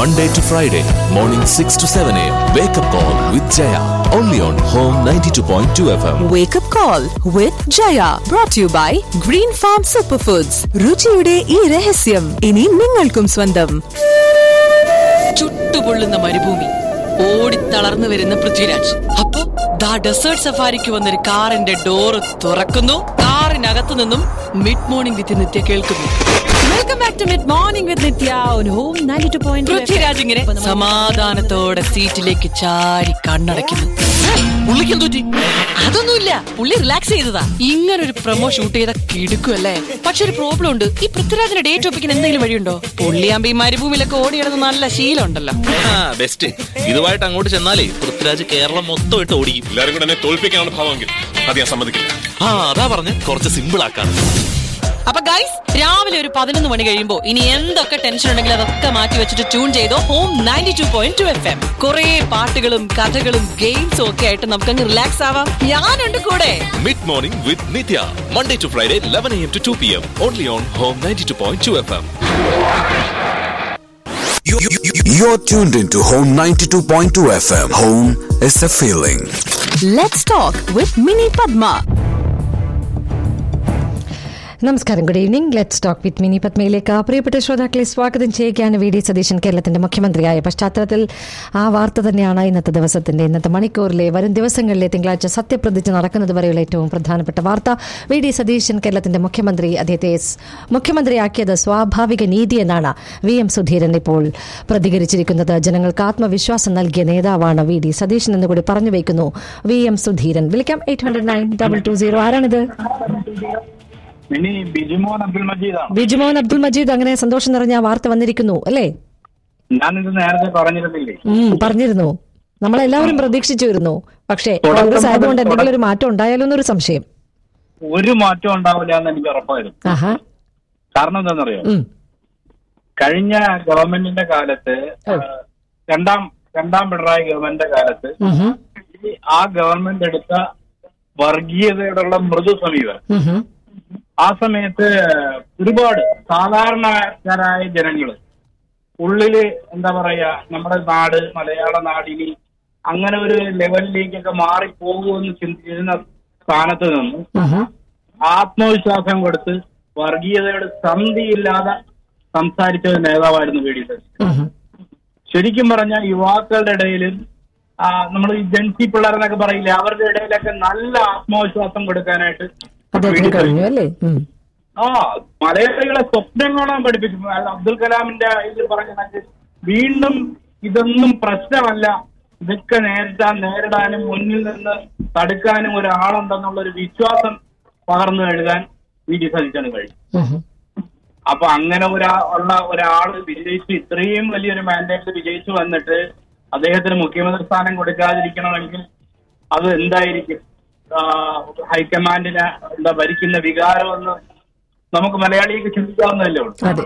Monday to Friday, morning 6 to 7 a.m. Wake up call with Jaya. Only on Home 92.2 FM. Wake up call with Jaya brought to you by Green Farm Superfoods. രുചിയുടെ ഈ രഹസ്യം ഇനി നിങ്ങൾക്കും സ്വന്തം ചുട്ടുപൊള്ളുന്ന മരുഭൂമി ഓടിത്തളർന്നു വരുന്ന പൃഥ്വിരാജ് അപ്പോ ദാ ഡെസേർട്ട് സഫാരിക്ക് വന്നൊരു കാറിന്റെ ഡോറ് തുറക്കുന്നു കാറിനകത്തു നിന്നും മിഡ് മോർണിംഗ് വിത്ത് നിത്യ കേൾക്കുന്നു welcome back to mid morning with Nithya on home 92.2 Prithviraj ഇങ്ങനെ സമാധാനത്തോടെ സീറ്റിലേക്ക് ചാരി കണ്ണടയ്ക്കുന്നു പുള്ളിക്കും തൂറ്റി അതൊന്നുമില്ല പുള്ളി റിലാക്സ് ചെയ്തതാ ഇങ്ങനെ ഒരു പ്രൊമോ ഷൂട്ട് ചെയ്ത കിടുക്കുമല്ലേ പക്ഷെ ഒരു പ്രോബ്ലം ഉണ്ട് ഈ പൃഥ്വിരാജിന്റെ ഡേറ്റ് ഒപ്പിക്കാൻ എന്തെങ്കിലും വഴിയുണ്ടോ പുള്ളിയാകുമ്പോ ഈ മരുഭൂമിയിലൊക്കെ ഓടി കിടന്ന് നല്ല ശീലം ഉണ്ടല്ലോ ബെസ്റ്റ് ഇതുമായിട്ട് അങ്ങോട്ട് ചെന്നാലേ പൃഥ്വിരാജ് കേരളം മൊത്തം ഇട്ട് ഓടിക്കും എല്ലാരും കൂടെ എന്നെ തോൽപ്പിക്കാനാണ് ഭാവമെങ്കിൽ അത് ഞാൻ സമ്മതിക്കില്ല ആ അതാ പറഞ്ഞ് കുറച്ച് സിമ്പിൾ ആക്കാണ് അപ്പൊ ഗൈസ് രാവിലെ ഒരു പതിനൊന്ന് മണി കഴിയുമ്പോ ഇനി എന്തൊക്കെ ടെൻഷൻ ഉണ്ടെങ്കിലും അതൊക്കെ മാറ്റി വെച്ചിട്ട് ട്യൂൺ ചെയ്തോ home ninety two point two F M കുറെ പാട്ടുകളും കഥകളും ഗെയിംസും ഒക്കെ ആയിട്ട് നമുക്കങ്ങ് റിലാക്സ് ആവാം ഞാനുണ്ട് കൂടെ mid morning with Nithya Monday to Friday eleven M to two P M only on home ninety two point two F M You're tuned into Home 92.2 FM. Home is a feeling. Let's talk with Mini Padma നമസ്കാരം good evening let's talk with Mini പത്മയിലേക്ക് പ്രിയപ്പെട്ട ശ്രോതാക്കളെ സ്വാഗതം ചെയ്യുകയാണ് V D Satheesan കേരളത്തിന്റെ മുഖ്യമന്ത്രിയായ പശ്ചാത്തലത്തിൽ ആ വാർത്ത തന്നെയാണ് ഇന്നത്തെ ദിവസത്തിന്റെ ഇന്നത്തെ മണിക്കൂറിലെ വരും ദിവസങ്ങളിലെ തിങ്കളാഴ്ച സത്യപ്രതിജ്ഞ നടക്കുന്നത് വരെയുള്ള ഏറ്റവും പ്രധാനപ്പെട്ട വാർത്ത വി ഡി സതീശൻ കേരളത്തിന്റെ മുഖ്യമന്ത്രി അദ്ദേഹത്തെ സ് മുഖ്യമന്ത്രിയാക്കിയത് സ്വാഭാവിക നീതി എന്നാണ് വി എം സുധീരൻ ഇപ്പോൾ പ്രതികരിച്ചിരിക്കുന്നത് ജനങ്ങൾക്ക് ആത്മവിശ്വാസം നൽകിയ നേതാവാണ് വി ഡി സതീശൻ എന്ന് കൂടി പറഞ്ഞു വയ്ക്കുന്നു വി എം സുധീരൻ വിളിക്കാം eight hundred nine double two zero ആരാണിത് ഇനി ബിജുമോൻ അബ്ദുൽ മജീദാണ് ബിജുമോൻ അബ്ദുൾ മജീദ് അങ്ങനെ സന്തോഷം നിറഞ്ഞ ആ വാർത്ത വന്നിരിക്കുന്നു അല്ലേ ഞാനിത് നേരത്തെ പറഞ്ഞിരുന്നില്ലേ ഉം, പറഞ്ഞിരുന്നു നമ്മളെല്ലാവരും പ്രതീക്ഷിച്ചിരുന്നു പക്ഷേ തുടക്കം കോൺഗ്രസ് ആയതുകൊണ്ട് മുതൽ എന്തെങ്കിലും ഒരു മാറ്റം ഉണ്ടായാലോ എന്നൊരു സംശയം ഒരു മാറ്റം ഉണ്ടാവില്ല എന്ന് എനിക്ക് ഉറപ്പായിരുന്നു ആഹാ കാരണം എന്താണെന്നറിയോ ഉം, കഴിഞ്ഞ ഗവൺമെന്റിന്റെ കാലത്ത് ഓ. ആ, രണ്ടാം രണ്ടാം പിണറായി ഗവൺമെന്റിന്റെ കാലത്ത് ഉം, ഉം, ഈ ആ ഗവൺമെന്റ് എടുത്ത വർഗീയതയോടുള്ള മൃദു സമീപനം ഉം, ഉം. ആ സമയത്ത് ഒരുപാട് സാധാരണക്കാരായ ജനങ്ങള് ഉള്ളില് എന്താ പറയാ നമ്മുടെ നാട് മലയാള നാടിനി അങ്ങനെ ഒരു ലെവലിലേക്കൊക്കെ മാറിപ്പോകുമെന്ന് ചിന്തിച്ചിരുന്ന സ്ഥാനത്ത് നിന്ന് ഉം, ഉം. ആത്മവിശ്വാസം കൊടുത്ത് വർഗീയതയുടെ സന്ധിയില്ലാതെ സംസാരിച്ച ഒരു നേതാവായിരുന്നു വി ഡി സതീശൻ ഉം, ഉം. ശരിക്കും പറഞ്ഞാൽ യുവാക്കളുടെ ഇടയിലും നമ്മൾ ഈ ജൻസി പിള്ളേരെന്നൊക്കെ പറയില്ലേ അവരുടെ ഇടയിലൊക്കെ നല്ല ആത്മവിശ്വാസം കൊടുക്കാനായിട്ട് വി അദ്ദേഹത്തിന് ഡി കഴിഞ്ഞു സതീശൻ അല്ലേ ഉം. ആ മലയാളികളെ സ്വപ്നം കാണാൻ പഠിപ്പിച്ചു അല്ല, അബ്ദുൽ കലാമിന്റെ ഇതിൽ പറഞ്ഞ കണക്ക് വീണ്ടും ഇതൊന്നും പ്രശ്നമല്ല ഇതൊക്കെ നേരിടാൻ നേരിടാനും മുന്നിൽ നിന്ന് തടുക്കാനും ഒരാളുണ്ടെന്നുള്ള ഒരു വിശ്വാസം പകർന്നു എഴുതാൻ വി ഡി സതീശന് കഴിഞ്ഞു ഉം, ഉം. അപ്പൊ അങ്ങനെ ഒരാ ഉള്ള ഒരാള് വിജയിച്ച് ഇത്രയും വലിയൊരു മാൻഡേറ്റ് വിജയിച്ചു വന്നിട്ട് അദ്ദേഹത്തിന് മുഖ്യമന്ത്രി സ്ഥാനം കൊടുക്കാതിരിക്കണമെങ്കിൽ അത് എന്തായിരിക്കും ആ, ഹൈക്കമാൻഡിന് എന്താ ഭരിക്കുന്ന വികാരമെന്ന് നമുക്ക് മലയാളിക്ക് ചിന്തിക്കാവുന്നതല്ലേ ഉള്ളൂ അതെ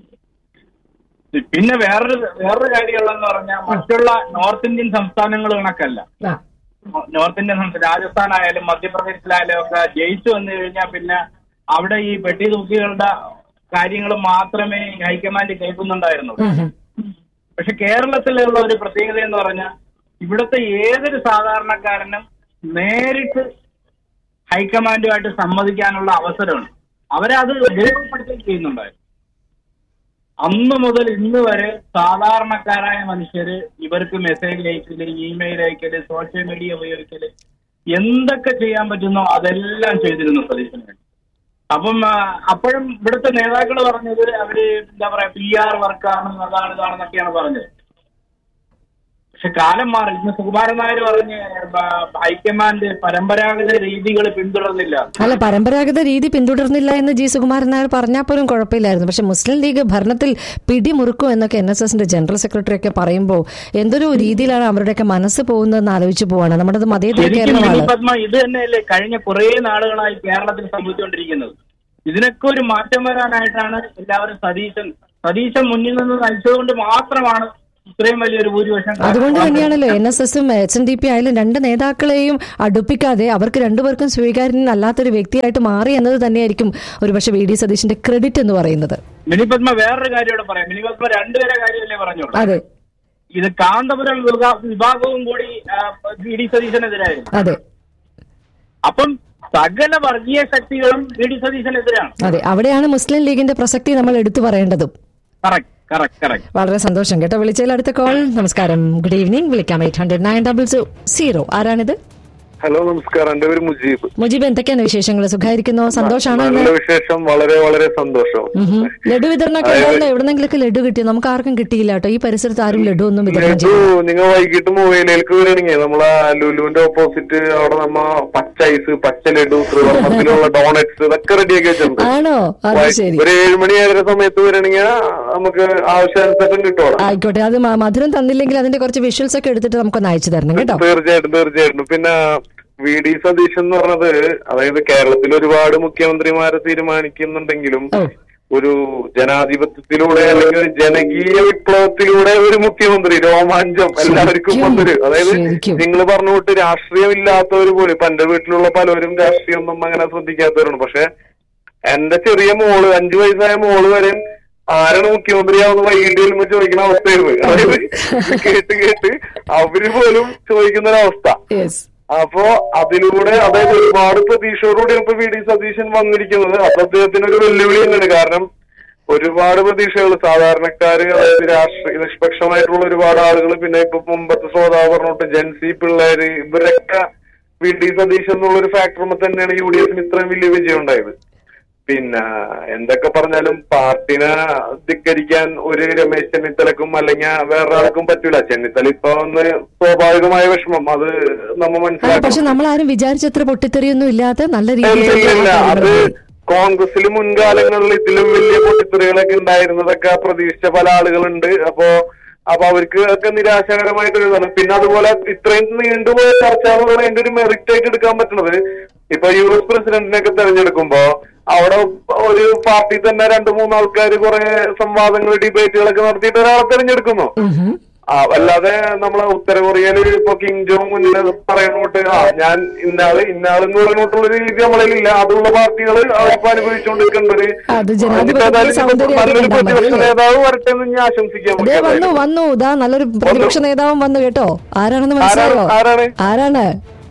പിന്നെ വേറൊരു വേറൊരു കാര്യമുള്ളതെന്ന് പറഞ്ഞാൽ മറ്റുള്ള നോർത്ത് ഇന്ത്യൻ സംസ്ഥാനങ്ങൾ കണക്കല്ല ആ നോർത്ത് ഇന്ത്യൻ സംസ്ഥാനം രാജസ്ഥാൻ ആയാലും മധ്യപ്രദേശിലായാലും ഒക്കെ ജയിച്ചു വന്നു കഴിഞ്ഞാൽ പിന്നെ അവിടെ ഈ പെട്ടി തൂക്കികളുടെ കാര്യങ്ങൾ മാത്രമേ ഹൈക്കമാൻഡ് കേൾക്കുന്നുണ്ടായിരുന്നുള്ളൂ ഉം, ഉം. പക്ഷെ കേരളത്തിലുള്ള ഒരു പ്രത്യേകത എന്ന് പറഞ്ഞാൽ ഇവിടുത്തെ ഏതൊരു സാധാരണക്കാരനും നേരിട്ട് ഹൈക്കമാൻഡുമായിട്ട് സംവദിക്കാനുള്ള അവസരമുണ്ട് അവരത് ഉപയോഗപ്പെടുത്തി ചെയ്യുന്നുണ്ടായിരുന്നു അന്ന് മുതൽ ഇന്ന് വരെ സാധാരണക്കാരായ മനുഷ്യര് ഇവർക്ക് മെസ്സേജ് അയക്കല് ഇമെയിൽ അയക്കല് സോഷ്യൽ മീഡിയ ഉപയോഗിക്കല് എന്തൊക്കെ ചെയ്യാൻ പറ്റുന്നോ അതെല്ലാം ചെയ്തിരുന്നു സതീശന് വേണ്ടി അപ്പം ആ, അപ്പോഴും ഇവിടുത്തെ നേതാക്കൾ പറഞ്ഞത് അവര് എന്താ പറയാ പി ആർ വർക്കാണ് അതാണ് ഇതാണെന്നൊക്കെയാണ് പറഞ്ഞത് പക്ഷെ കാലം മാറി ഇന്ന് സുകുമാരൻ നായർ പറഞ്ഞ് ബ- ഹൈക്കമാൻഡ് പരമ്പരാഗത രീതികൾ പിന്തുടർന്നില്ല അല്ല പരമ്പരാഗത രീതി പിന്തുടർന്നില്ല എന്ന് ജി സുകുമാരൻ നായർ പറഞ്ഞാൽ പോലും കുഴപ്പമില്ലായിരുന്നു പക്ഷെ മുസ്ലിം ലീഗ് ഭരണത്തിൽ പിടിമുറുക്കും എന്നൊക്കെ എൻ എസ് എസിന്റെ ജനറൽ സെക്രട്ടറി ഒക്കെ പറയുമ്പോൾ എന്തൊരു രീതിയിലാണ് അവരുടെയൊക്കെ മനസ്സ് പോകുന്നതെന്ന് ആലോചിച്ചു പോവാണ് നമ്മുടെ മതേതര ശരിക്കും കേരളമാണ് മിനി പത്മ ഇത് തന്നെയല്ലേ കഴിഞ്ഞ കുറെ നാളുകളായി കേരളത്തിൽ സംഭവിച്ചുകൊണ്ടിരിക്കുന്നത് ഇതിനൊക്കെ ഒരു മാറ്റം വരാനായിട്ടാണ് എല്ലാവരും സതീശൻ സതീശൻ മുന്നിൽ നിന്ന് നയിച്ചതുകൊണ്ട് മാത്രമാണ് ഇത്രയും വലിയൊരു ഭൂരിപക്ഷം അതുകൊണ്ട് തന്നെയാണല്ലോ എൻ എസ് എസും എച്ച് എൻ ഡി പി ആയാലും രണ്ട് നേതാക്കളെയും അടുപ്പിക്കാതെ അവർക്ക് രണ്ടുപേർക്കും സ്വീകാര്യനല്ലാത്തൊരു വ്യക്തിയായിട്ട് മാറി എന്നത് തന്നെയായിരിക്കും ഒരുപക്ഷെ വി ഡി സതീഷിന്റെ ക്രെഡിറ്റ് എന്ന് പറയുന്നത് മിനി പത്മ വേറൊരു കാര്യം ഇവിടെ പറയാം മിനി പത്മ രണ്ടുപേരെ കാര്യമല്ലേ പറഞ്ഞോളൂ അതെ ഇത് കാന്തപുരം വിഭാ- വിഭാഗവും കൂടി വി ഡി സതീശനെതിരായിരുന്നു അതെ അപ്പം സകല വർഗീയ ശക്തികളും വി ഡി സതീശനെതിരാണ് അതെ അവിടെയാണ് മുസ്ലിം ലീഗിന്റെ പ്രസക്തി നമ്മൾ എടുത്തു പറയേണ്ടതും കറക്റ്റ് കറക്റ്റ് കറക്റ്റ് വളരെ സന്തോഷം കേട്ടോ വിളിച്ചതിൽ അടുത്ത കോൾ നമസ്കാരം ഗുഡ് ഈവനിങ് വിളിക്കാം eight hundred nine double zero ആരാണിത് ഹലോ നമസ്കാരം എന്റെ പേര് മുജീബ് മുജീബ് എന്തൊക്കെയാണ് വിശേഷങ്ങൾ സുഖമായിരിക്കുന്നോ സന്തോഷാണോ നല്ല ഇന്ന് വിശേഷം വളരെ വളരെ സന്തോഷം ഉഹും. ലഡു വിതരണമൊക്കെ ഉണ്ടായിരുന്നു എവിടെന്നെങ്കിലൊക്കെ ലഡു കിട്ടി നമുക്ക് ആർക്കും കിട്ടിയില്ല കേട്ടോ ഈ പരിസരത്ത് ആരും ലഡു ഒന്നും വിതരണം ലഡു ചെയ്തു നിങ്ങൾ വൈകിട്ട് മൊബൈലിലേക്ക് വരികയാണെങ്കിൽ നമ്മളെ ലുലുവിന്റെ ഓപ്പോസിറ്റ് അവിടെ നമ്മ പച്ച ഐസ് പച്ച ലഡു ത്രിവർണ്ണത്തിലുള്ള ഡോണറ്റ്സ് ഇതൊക്കെ റെഡിയാക്കി വെച്ചിട്ടുണ്ട് ആണോ അത് വൈ- ശരി ഒരു ഏഴ് മണി ഏഴര സമയത്ത് വരികയാണെങ്കിൽ നമുക്ക് ആവശ്യാനുസരണം കിട്ടും അവിടെ ആയിക്കോട്ടെ അത് മ- മധുരം തന്നില്ലെങ്കിൽ അതിന്റെ കുറച്ച് വിഷ്വൽസ് ഒക്കെ എടുത്തിട്ട് നമുക്കൊന്ന് അയച്ചു തരണം കേട്ടോ തീർച്ചയായിട്ടും തീർച്ചയായിട്ടും പിന്നെ വി ഡി സതീശൻ എന്ന് പറഞ്ഞത് അതായത് കേരളത്തിൽ ഒരുപാട് മുഖ്യമന്ത്രിമാരെ തീരുമാനിക്കുന്നുണ്ടെങ്കിലും ഓ ഒരു ജനാധിപത്യത്തിലൂടെ അല്ലെങ്കിൽ ഒരു ജനകീയ വിപ്ലവത്തിലൂടെ ഒരു മുഖ്യമന്ത്രി രോമാഞ്ചം എല്ലാവർക്കും ശരിക്കും, വന്നൊരു അതായത് ശരിക്കും. നിങ്ങൾ പറഞ്ഞു വിട്ട് രാഷ്ട്രീയം ഇല്ലാത്തവർ പോലും ഇപ്പൊ എന്റെ വീട്ടിലുള്ള പലരും രാഷ്ട്രീയം ഒന്നും അങ്ങനെ ശ്രദ്ധിക്കാത്തവരാണ് പക്ഷെ എന്റെ ചെറിയ മോള് അഞ്ചു വയസ്സായ മോള് വരെ ആരാണ് മുഖ്യമന്ത്രിയാവുന്ന വൈകിട്ട് വരുമ്പോ ചോദിക്കുന്ന അവസ്ഥയായിരുന്നു അതായത് ഇത് കേട്ട് കേട്ട് അവര് പോലും ചോദിക്കുന്ന ഒരവസ്ഥ യെസ് അപ്പോ അതിലൂടെ അതായത് ഒരുപാട് പ്രതീക്ഷയോടുകൂടി ഇപ്പൊ വി ഡി സതീശൻ വന്നിരിക്കുന്നത് അപ്പൊ അദ്ദേഹത്തിന് ഒരു വെല്ലുവിളി തന്നെയാണ് കാരണം ഒരുപാട് പ്രതീക്ഷകൾ സാധാരണക്കാര് അതായത് രാഷ്ട്രീയ നിഷ്പക്ഷമായിട്ടുള്ള ഒരുപാട് ആളുകൾ പിന്നെ ഇപ്പൊ മുമ്പത്തെ ശ്രോതാവ് പറഞ്ഞോട്ട് ജൻസി പിള്ളേര് ഇവരൊക്കെ വി ഡി സതീശൻ എന്നുള്ള ഒരു ഫാക്ടറുമ്പോൾ തന്നെയാണ് യു ഡി എഫിന് ഇത്രയും വലിയ വിജയം ഉണ്ടായത് പിന്നെ എന്തൊക്കെ പറഞ്ഞാലും പാർട്ടിനെ ധിക്കരിക്കാൻ ഒരു രമേശ് ചെന്നിത്തലക്കും അല്ലെങ്കിൽ വേറൊരാൾക്കും പറ്റൂല ചെന്നിത്തല ഇപ്പൊ ഒന്ന് സ്വാഭാവികമായ വിഷമം അത് നമ്മ അല്ല മനസ്സിലാക്കണം പക്ഷെ നമ്മൾ ആരും വിചാരിച്ചത്ര പൊട്ടിത്തെറിയൊന്നും ഇല്ലാത്ത നല്ല ഇല്ല, ഇല്ല, ഇല്ല. അത് രീതിയിൽ കോൺഗ്രസിൽ മുൻകാലങ്ങളിൽ ഇതിലും വലിയ പൊട്ടിത്തെറികളൊക്കെ ഉണ്ടായിരുന്നതൊക്കെ പ്രതീക്ഷിച്ച പല ആളുകളുണ്ട് അപ്പോ അപ്പൊ അവർക്ക് ഒക്കെ നിരാശാകരമായിട്ടൊരു ഇതാണ് പിന്നെ അതുപോലെ ഇത്രയും നീണ്ടുപോയ ചർച്ച എന്ന് പറയുന്നത് അതിന്റെ ഒരു മെറിറ്റ് ആയിട്ട് എടുക്കാൻ പറ്റുന്നത് ഇപ്പൊ യു എസ് പ്രസിഡന്റിനെയൊക്കെ തെരഞ്ഞെടുക്കുമ്പോ അവിടെ ഒരു പാർട്ടി തന്നെ രണ്ടു മൂന്ന് ആൾക്കാർ കുറെ സംവാദങ്ങൾ ഡിബേറ്റുകളൊക്കെ നടത്തിയിട്ട് ഒരാളെ തെരഞ്ഞെടുക്കുന്നു ആ അല്ലാതെ നമ്മളെ ഉത്തര കൊറിയയില് ഇപ്പൊ കിം ജോങ് മുന്നിൽ പറയുന്നോട്ട് ആ ഞാൻ ഇന്നാള് ഇന്നാളെന്ന് പറയുന്നോട്ടുള്ള ഒരു രീതി നമ്മളിലില്ല അതുള്ള പാർട്ടികൾ അവരിപ്പോ അനുഭവിച്ചുകൊണ്ടിരിക്കേണ്ട ഒരു അത് ജനാധിപത്യത്തിന്റെ ഏതായാലും സൗന്ദര്യം നല്ലൊരു അതുകൊണ്ടാണ് പ്രതിപക്ഷ അല്ലേ? നേതാവ് വരട്ടെ എന്ന് ഞാൻ ആശംസിക്കാൻ അതെ വന്നു വന്നു ഇതാ നല്ലൊരു പ്രതിപക്ഷ നേതാവും വന്നു കേട്ടോ ആരാണെന്ന് മനസ്സിലായോ ആരാണ്? ആരാണ്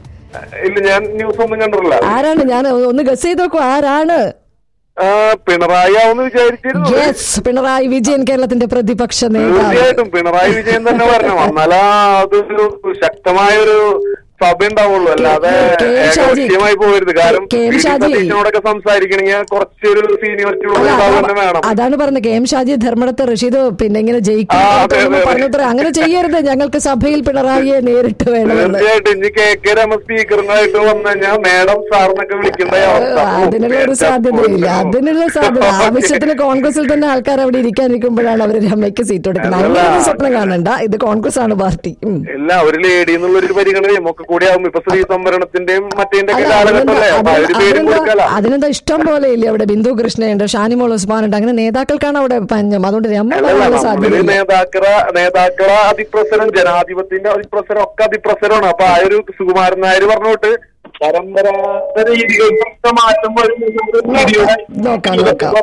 ഇല്ല ഞാൻ ന്യൂസ് ഒന്നും കണ്ടിട്ടില്ല ആരാണ് ഞാൻ ഒന്ന് ഗസ് ചെയ്ത് നോക്കൂ ആരാണ് ആ, പിണറായി ആവുമെന്ന് വിചാരിച്ചിരുന്നു യെസ് പിണറായി വിജയൻ കേരളത്തിന്റെ പ്രതിപക്ഷ നേതാവ് തീർച്ചയായിട്ടും പിണറായി വിജയൻ തന്നെ വരണം എന്നാലാ അതൊരു ശക്തമായൊരു സഭ ഉണ്ടാവുള്ളൂ അല്ലാതെ കെ എം ഷാജി. ഏകപക്ഷീയമായി പോകരുത് കാരണം K M V D Shaji. സതീശനോടൊക്കെ സംസാരിക്കണമെങ്കിൽ കുറച്ചൊരു സീനിയോറിറ്റി ഉള്ള അല്ല, നേതാവ് അതാ- തന്നെ വേണം അതാണ് പറഞ്ഞത് കെ എം ഷാജി ധർമ്മടത്ത് റഷീദ് പിന്നെ ഇങ്ങനെ ജയിക്കും ആ, അതെ, അതെ, അതെ. പറഞ്ഞത്ര അങ്ങനെ ചെയ്യരുത് ഞങ്ങൾക്ക് സഭയിൽ പിണറായിയെ നേരിട്ട് വേണമെന്ന് തീർച്ചയായിട്ടും ഇനി കെ കെ രമ സ്പീക്കറിനായിട്ട് വന്നു കഴിഞ്ഞാൽ മേഡം സാറിനൊക്കെ വിളിക്കേണ്ട അവസ്ഥ അതിനുള്ള ഒരു സാധ്യതയില്ല അതിനുള്ള സാധ്യത ആവശ്യത്തിന് കോൺഗ്രസിൽ തന്നെ ആൾക്കാർ അവിടെ ഇരിക്കാനിരിക്കുമ്പോഴാണ് അവർ രമയ്ക്ക് സീറ്റ് കൊടുക്കുന്നത് അങ്ങനെ ഒരു സ്വപ്നം കാണണ്ട ഇത് കോൺഗ്രസ് ആണ് പാർട്ടി ഉം. ഇല്ല ഒരു ലേഡി എന്നുള്ളൊരു പരിഗണനയും ഒക്കെ കൂടി ആവും ഇപ്പൊ സ്ത്രീ സംവരണത്തിന്റെയും മറ്റേന്റെ ഒക്കെ അല്ല, അതിനെന്താ- കാലഘട്ടമല്ലേ അപ്പൊ അതിന് അവര് പേരും അതിനെന്താ- കൊടുക്കല അതിനെന്താ ഇഷ്ടം പോലെ ഇല്ലേ അവിടെ ബിന്ദു കൃഷ്ണയുണ്ട് ഷാനിമോൾ ഉസ്മാനുണ്ട് അങ്ങനെ നേതാക്കൾക്കാണ് അവിടെ പഞ്ഞം അതുകൊണ്ട് രമ അല്ലല്ല, വരാനുള്ള നമ്മളില് സാധ്യതയില്ല നേതാക്കള നേതാക്കള അതിപ്രസരം ജനാധിപത്യത്തിന്റെ അതിപ്രസരം ഒക്കെ അതിപ്രസരമാണ് അപ്പൊ ആ ഒരു സുകുമാരൻ നായർ പറഞ്ഞോട്ട് പരമ്പരാഗത രീതികൾക്കൊക്കെ മാറ്റം നോക്കാം, നോക്കാം.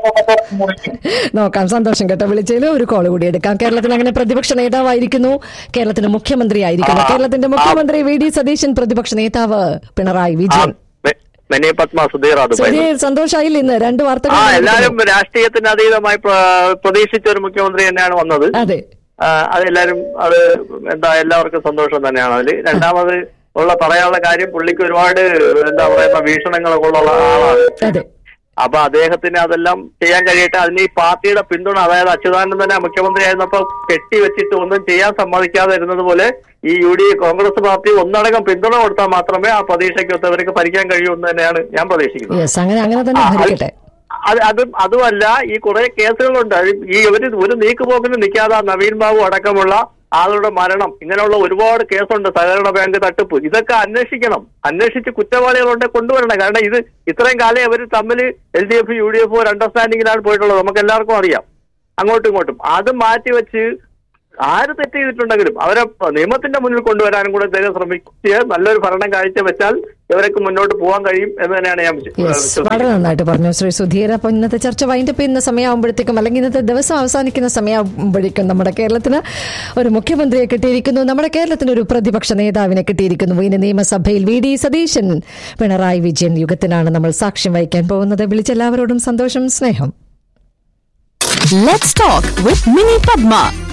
നോക്കാം സന്തോഷം കേട്ടോ വിളിച്ചതിൽ ഒരു കോൾ കൂടി എടുക്കാം കേരളത്തിൽ അങ്ങനെ പ്രതിപക്ഷ നേതാവായിരിക്കുന്നു കേരളത്തിന്റെ മുഖ്യമന്ത്രി ആയിരിക്കുന്നു കേരളത്തിന്റെ മുഖ്യമന്ത്രി വി ഡി സതീശൻ പ്രതിപക്ഷ നേതാവ് പിണറായി വിജയൻ മെനെ പത്മ സുധീർ അത് സുധീർ സന്തോഷായില്ല ഇന്ന് രണ്ട് ആ വാർത്തകൾ എല്ലാരും രാഷ്ട്രീയത്തിന് അതീതമായി പ്ര- പ്രതീക്ഷിച്ച ഒരു മുഖ്യമന്ത്രി തന്നെയാണ് വന്നത് അതെ ആ, അതെല്ലാരും അത് എന്താ എല്ലാവർക്കും സന്തോഷം തന്നെയാണ് അതിൽ രണ്ടാമത് ഉള്ള പറയാനുള്ള കാര്യം പുള്ളിക്ക് ഒരുപാട് എന്താ പറയുന്ന വീക്ഷണങ്ങളൊക്കെ ഉള്ള ആളാണ് അതെ അപ്പൊ അദ്ദേഹത്തിന് അതെല്ലാം ചെയ്യാൻ കഴിയട്ടെ അതിന് ഈ പാർട്ടിയുടെ പിന്തുണ അതായത് അച്യുതാനന്ദൻ തന്നെ മുഖ്യമന്ത്രി ആയിരുന്നപ്പോ കെട്ടിവെച്ചിട്ട് ഒന്നും ചെയ്യാൻ സമ്മതിക്കാതെ ഇരുന്നത് പോലെ ഈ യു ഡി കോൺഗ്രസ് പാർട്ടി ഒന്നടങ്കം പിന്തുണ കൊടുത്താൽ മാത്രമേ ആ പ്രതീക്ഷയ്ക്കൊത്തവർക്ക് ഭരിക്കാൻ കഴിയൂ എന്ന് തന്നെയാണ് ഞാൻ പ്രതീക്ഷിക്കുന്നത് യെസ് അങ്ങനെ അങ്ങനെ തന്നെ ആ, അത് ഭരിക്കട്ടെ അത് അതും അതുമല്ല ഈ കുറെ കേസുകളുണ്ട് അത് ഈ ഒരു ഒരു നീക്കുപോക്കിന് നിൽക്കാതെ ആ നവീൻ ബാബു അടക്കമുള്ള ആളുടെ മരണം ഇങ്ങനെയുള്ള ഒരുപാട് കേസുണ്ട് സഹകരണ ബാങ്ക് തട്ടിപ്പ് ഇതൊക്കെ അന്വേഷിക്കണം അന്വേഷിച്ച് കുറ്റവാളികളുണ്ടെ കൊണ്ടുവരണം കാരണം ഇത് ഇത്രയും കാലം അവർ തമ്മിൽ L D F U D F ഒരു അണ്ടർസ്റ്റാൻഡിങ്ങിലാണ് പോയിട്ടുള്ളത് നമുക്ക് എല്ലാവർക്കും അറിയാം അങ്ങോട്ടും ഇങ്ങോട്ടും അത് മാറ്റിവെച്ച് ആര് തെറ്റ് ചെയ്തിട്ടുണ്ടെങ്കിലും അവരെ നിയമത്തിന്റെ മുന്നിൽ കൊണ്ടുവരാനും കൂടെ ഇദ്ദേഹം ശ്രമിച്ച് നല്ലൊരു ഭരണം കാഴ്ചവെച്ചാൽ ഇവരൊക്കെ മുന്നോട്ട് പോകാൻ കഴിയും എന്ന് തന്നെയാണ് ഞാൻ വിശ്വ- യെസ് വിശ്വസിക്കുന്നത് വളരെ നന്നായിട്ട് പറഞ്ഞു ശ്രീ സുധീർ അപ്പോൾ ഇന്നത്തെ ചർച്ച വൈൻഡപ്പ് ചെയ്യുന്ന സമയമാകുമ്പോഴത്തേക്കും അല്ലെങ്കിൽ ഇന്നത്തെ ദിവസം അവസാനിക്കുന്ന സമയമാകുമ്പോഴേക്കും നമ്മുടെ കേരളത്തിന് ഒരു മുഖ്യമന്ത്രിയെ കിട്ടിയിരിക്കുന്നു നമ്മുടെ കേരളത്തിന് ഒരു പ്രതിപക്ഷ നേതാവിനെ കിട്ടിയിരിക്കുന്നു ഇനി നിയമസഭയിൽ വി ഡി സതീശൻ പിണറായി വിജയൻ യുഗത്തിനാണ് നമ്മൾ സാക്ഷ്യം വഹിക്കാൻ പോകുന്നത് വിളിച്ചെല്ലാവരോടും സന്തോഷം സ്നേഹം Let's talk with Mini Padma.